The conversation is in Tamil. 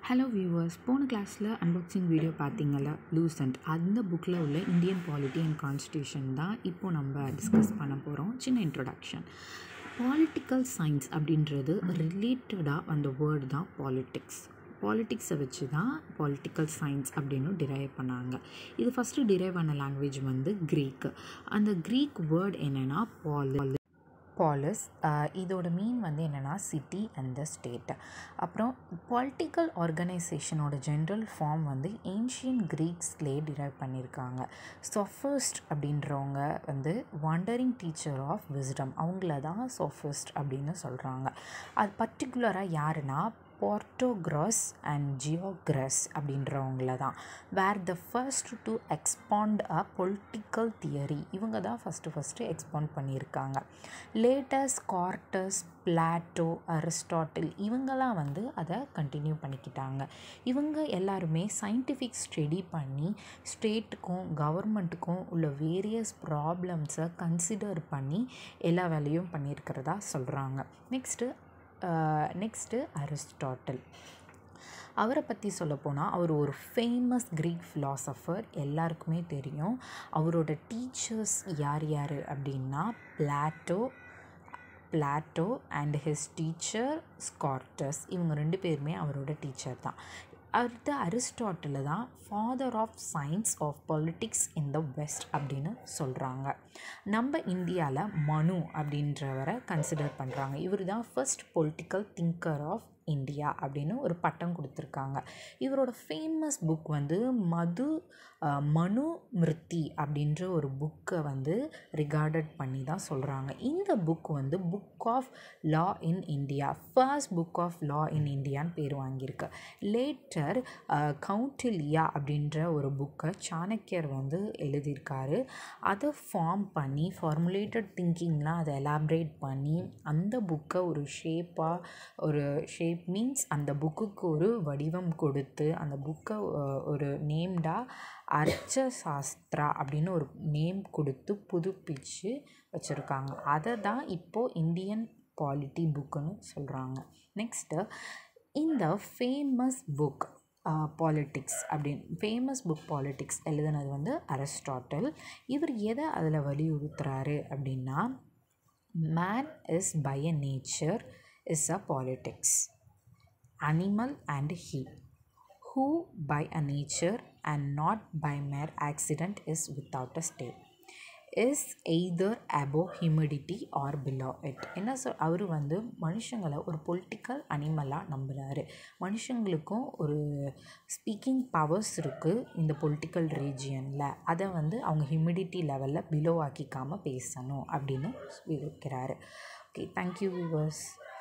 ஹலோ வியூவர்ஸ் போன கிளாஸில் அன்பாக்சிங் வீடியோ பார்த்தீங்கல்ல லூசன்ட் அந்த புக்கில் உள்ள இந்தியன் பாலிட்டி அண்ட் கான்ஸ்டியூஷன் தான் இப்போ நம்ம டிஸ்கஸ் பண்ண போகிறோம் சின்ன இன்ட்ரொடக்ஷன் பாலிட்டிக்கல் சயின்ஸ் அப்படின்றது ரிலேட்டடாக அந்த வேர்டு தான் பாலிட்டிக்ஸ் பாலிட்டிக்ஸை வச்சு தான் பாலிட்டிக்கல் சயின்ஸ் அப்படின்னு டிரைவ் பண்ணாங்க இது ஃபஸ்ட்டு டிரைவ் பண்ண லாங்குவேஜ் வந்து க்ரீக்கு அந்த க்ரீக் வேர்ட் என்னென்னா பாலி பாலிஸ் இதோட மீன் வந்து என்னென்னா சிட்டி அண்ட் த ஸ்டேட் அப்புறம் பொலிட்டிக்கல் ஆர்கனைசேஷனோட ஜென்ரல் ஃபார்ம் வந்து ஏன்ஷியன் க்ரீக்ஸ்லேயே டிரைவ் பண்ணியிருக்காங்க சொஃபஸ்ட் அப்படின்றவங்க வந்து வண்டரிங் டீச்சர் ஆஃப் விஸ்டம் அவங்கள தான் சொஃபஸ்ட் அப்படின்னு சொல்கிறாங்க அது பர்டிகுலராக யாருன்னா போர்ட்டோக்ராஸ் அண்ட் ஜியோக்ரஸ் அப்படின்றவங்கள தான் where the first to expand a political theory இவங்க தான் ஃபஸ்ட்டு ஃபஸ்ட்டு எக்ஸ்பாண்ட் பண்ணியிருக்காங்க லேட்டஸ்ட் கார்டஸ் பிளாட்டோ அரிஸ்டாட்டில் இவங்கெல்லாம் வந்து அதை கண்டினியூ பண்ணிக்கிட்டாங்க இவங்க எல்லாருமே சயின்டிஃபிக் ஸ்டடி பண்ணி ஸ்டேட்டுக்கும் கவர்மெண்ட்டுக்கும் உள்ள வேரியஸ் ப்ராப்ளம்ஸை கன்சிடர் பண்ணி எல்லா வேலையும் பண்ணியிருக்கிறதா சொல்கிறாங்க நெக்ஸ்ட்டு நெக்ஸ்ட்டு அரிஸ்டாட்டில் அவரை பற்றி சொல்லப்போனால் அவர் ஒரு ஃபேமஸ் க்ரீக் ஃபிலாசபர் எல்லாருக்குமே தெரியும் அவரோட டீச்சர்ஸ் யார் யார் அப்படின்னா Plato Plato and his teacher Socrates இவங்க ரெண்டு பேருமே அவரோட டீச்சர் தான் அடுத்து அரிஸ்டாட்டில் தான் father of science of politics in the west அப்படின்னு சொல்கிறாங்க நம்ம இந்தியாவில் மனு அப்படின்றவரை கன்சிடர் பண்ணுறாங்க இவர் தான் first political thinker of India அப்படின்னு ஒரு பட்டம் கொடுத்துருக்காங்க இவரோட ஃபேமஸ் புக் வந்து மது மனு மிருத்தி அப்படின்ற ஒரு புக்கை வந்து ரிகார்டட் பண்ணி தான் சொல்கிறாங்க இந்த புக் வந்து book of law in India first book of law in இந்தியான்னு பேர் வாங்கியிருக்கு லேட்டர் கவுண்டில்யா அப்படின்ற ஒரு புக்கை சாணக்கியர் வந்து எழுதியிருக்காரு அதை ஃபார்ம் பண்ணி ஃபார்முலேட்டட் திங்கிங்லாம் அதை எலாப்ரேட் பண்ணி அந்த புக்கை ஒரு ஷேப்பாக ஒரு ஷேப் ஷேப் மீன்ஸ் அந்த புக்குக்கு ஒரு வடிவம் கொடுத்து அந்த புக்கை ஒரு நேம்டாக அர்ச்ச சாஸ்திரா அப்படின்னு ஒரு நேம் கொடுத்து புதுப்பிச்சு வச்சுருக்காங்க அதை தான் இப்போது இந்தியன் பாலிட்டி புக்குன்னு சொல்கிறாங்க நெக்ஸ்ட்டு இந்த ஃபேமஸ் புக் பாலிட்டிக்ஸ் அப்படின்னு ஃபேமஸ் புக் பாலிட்டிக்ஸ் எழுதுனது வந்து அரிஸ்டாட்டல் இவர் எதை அதில் வலியுறுத்துறாரு அப்படின்னா man is by a nature is a politics animal and he who by a nature and not by mere accident is without a state is either above humidity or below it என்ன சொல் அவர் வந்து மனுஷங்களை ஒரு பொலிட்டிக்கல் அனிமலாக நம்புகிறாரு மனுஷங்களுக்கும் ஒரு ஸ்பீக்கிங் பவர்ஸ் இருக்குது இந்த பொலிட்டிக்கல் ரீஜியனில் அதை வந்து அவங்க ஹியூமிடிட்டி லெவலில் பிலோ ஆக்கிக்காமல் பேசணும் அப்படின்னு விவரிக்கிறாரு ஓகே தேங்க்யூ விவர்ஸ்